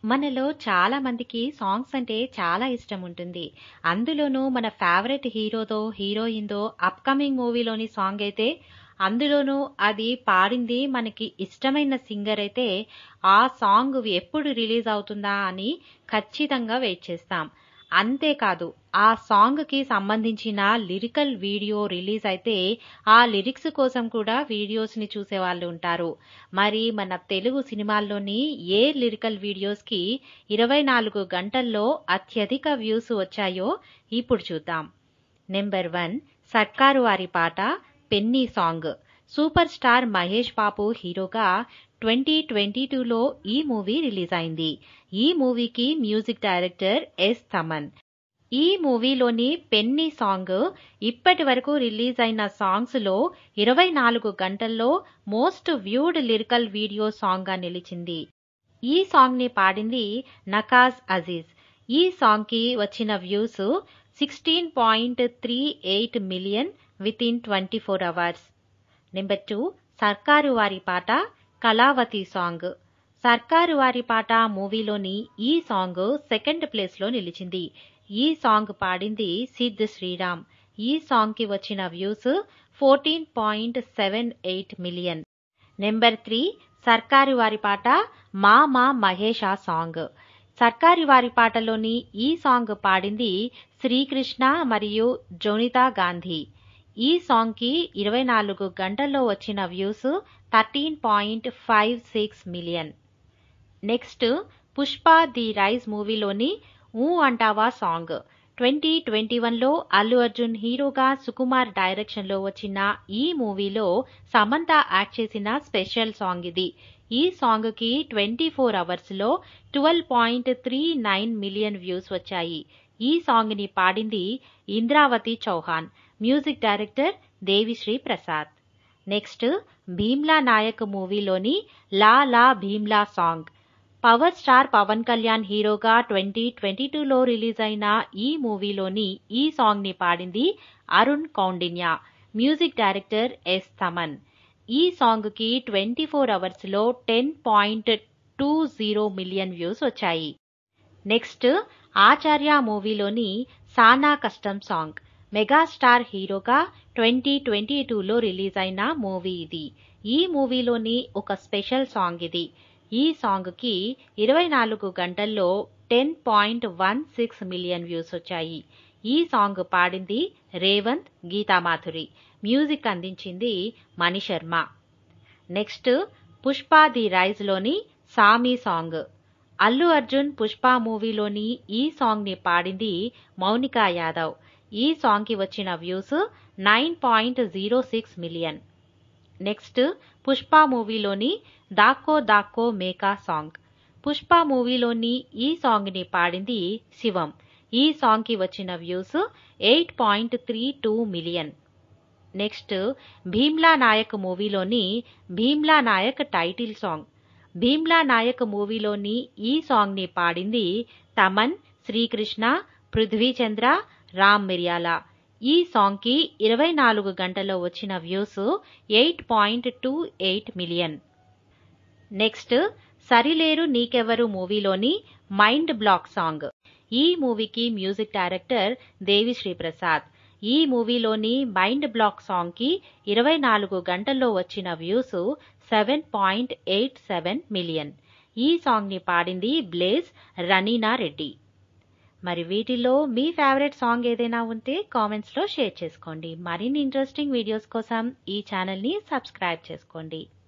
మనలో చాలా మందికి సాంగ్స్ అంటే చాలా ఇష్టం ఉంటుంది అందులోనూ మన ఫేవరెట్ హీరోతో హీరోయిన్తో అప్కమింగ్ మూవీలోని సాంగ్ అయితే అందులోనూ అది పాడింది మనకి ఇష్టమైన సింగర్ అయితే ఆ సాంగ్ ఎప్పుడు రిలీజ్ అవుతుందా అని ఖచ్చితంగా వెయిట్ చేస్తాం అంతేకాదు ఆ సాంగ్కి సంబంధించిన లిరికల్ వీడియో రిలీజ్ అయితే ఆ లిరిక్స్ కోసం కూడా వీడియోస్ని చూసే వాళ్ళు ఉంటారు మరి మన తెలుగు సినిమాల్లోని ఏ లిరికల్ వీడియోస్కి ఇరవై నాలుగు గంటల్లో అత్యధిక వ్యూస్ వచ్చాయో ఇప్పుడు చూద్దాం number one Sarkaru Vaari Paata penny song super star Mahesh Babu హీరోగా ట్వంటీ ట్వంటీ టూలో ఈ మూవీ రిలీజ్ అయింది ఈ మూవీకి మ్యూజిక్ డైరెక్టర్ ఎస్ తమన్ ఈ మూవీలోని పెన్నీ సాంగ్ ఇప్పటి వరకు రిలీజ్ అయిన సాంగ్స్ లో ఇరవై నాలుగు గంటల్లో most viewed lyrical video song గా నిలిచింది ఈ సాంగ్ ని పాడింది నకాజ్ అజీజ్ ఈ సాంగ్ కి వచ్చిన views sixteen point three eight million with in twenty four hours number two Sarkaru Vaari పాట కళావతి సాంగ్ సర్కారు వారి పాట మూవీలోని ఈ సాంగ్ సెకండ్ ప్లేస్ లో నిలిచింది ఈ సాంగ్ పాడింది సిద్ శ్రీరామ్ ఈ సాంగ్ కి వచ్చిన views fourteen point seven eight million number three Sarkaru Vaari పాట మా మా మహేష సాంగ్ సర్కారి వారి పాటలోని ఈ సాంగ్ పాడింది శ్రీకృష్ణ మరియు జోనితా గాంధీ ఈ సాంగ్ కి ఇరవై నాలుగు గంటల్లో వచ్చిన views thirteen point five six million next Pushpa the rise మూవీలోని Oo Antava song twenty twenty వన్లో అల్లు అర్జున్ హీరోగా సుకుమార్ డైరెక్షన్లో వచ్చిన ఈ మూవీలో సమంత యాక్ట్ చేసిన స్పెషల్ సాంగ్ ఇది ఈ సాంగ్ కి ట్వంటీ ఫోర్ అవర్స్ లో twelve point three nine million views వచ్చాయి ఈ సాంగ్ ని పాడింది Indravathi Chauhan music director Devi Sri Prasad next Bheemla Nayak మూవీలోని La La Bheemla song power star Pawan Kalyan హీరోగా ట్వంటీ ట్వంటీ టూలో రిలీజ్ అయిన ఈ మూవీలోని ఈ సాంగ్ ని పాడింది Arun Kaundinya music director S Thaman ఈ సాంగ్ కి ట్వంటీ ఫోర్ అవర్స్ లో ten point two zero million views వచ్చాయి నెక్స్ట్ ఆచార్య మూవీలోని సానా కష్టం సాంగ్ మెగాస్టార్ హీరోగా ట్వంటీ ట్వంటీ టూలో రిలీజ్ అయిన మూవీ ఇది ఈ మూవీలోని ఒక స్పెషల్ సాంగ్ ఇది ఈ సాంగ్ కి ఇరవై నాలుగు గంటల్లో ten point one six million views వచ్చాయి ఈ సాంగ్ పాడింది రేవంత్ గీతామాధురి మ్యూజిక్ అందించింది Mani Sharma next Pushpa the rise లోని సామి సాంగ్ అల్లు అర్జున్ పుష్ప మూవీలోని ఈ సాంగ్ ని పాడింది మౌనికా యాదవ్ ఈ సాంగ్ కి వచ్చిన views nine point zero six million next Pushpa మూవీలోని దాక్కో దాక్కో మేకా సాంగ్ పుష్ప మూవీలోని ఈ సాంగ్ ని పాడింది శివం ఈ సాంగ్ కి వచ్చిన views eight point three two million next Bheemla Nayak మూవీలోని భీమ్లా నాయక్ టైటిల్ సాంగ్ భీమ్లా నాయక్ మూవీలోని ఈ సాంగ్ ని పాడింది తమన్ శ్రీకృష్ణ పృథ్వీచంద్ర రామ్ మిర్యాల ఈ సాంగ్ కి ఇరవై నాలుగు గంటల్లో వచ్చిన views eight point two eight million next Sarileru Neekevvaru మూవీలోని మైండ్ బ్లాక్ సాంగ్ ఈ మూవీకి మ్యూజిక్ డైరెక్టర్ దేవిశ్రీ ప్రసాద్ ఈ మూవీలోని మైండ్ బ్లాక్ సాంగ్ కి ఇరవై నాలుగు గంటల్లో వచ్చిన views seven point eight seven million ఈ సాంగ్ ని పాడింది బ్లేజ్ రనీనా రెడ్డి మరి వీటిలో మీ ఫేవరెట్ సాంగ్ ఏదైనా ఉంటే కామెంట్స్లో షేర్ చేసుకోండి మరిన్ని ఇంట్రెస్టింగ్ వీడియోస్ కోసం ఈ ఛానల్ని సబ్స్క్రైబ్ చేసుకోండి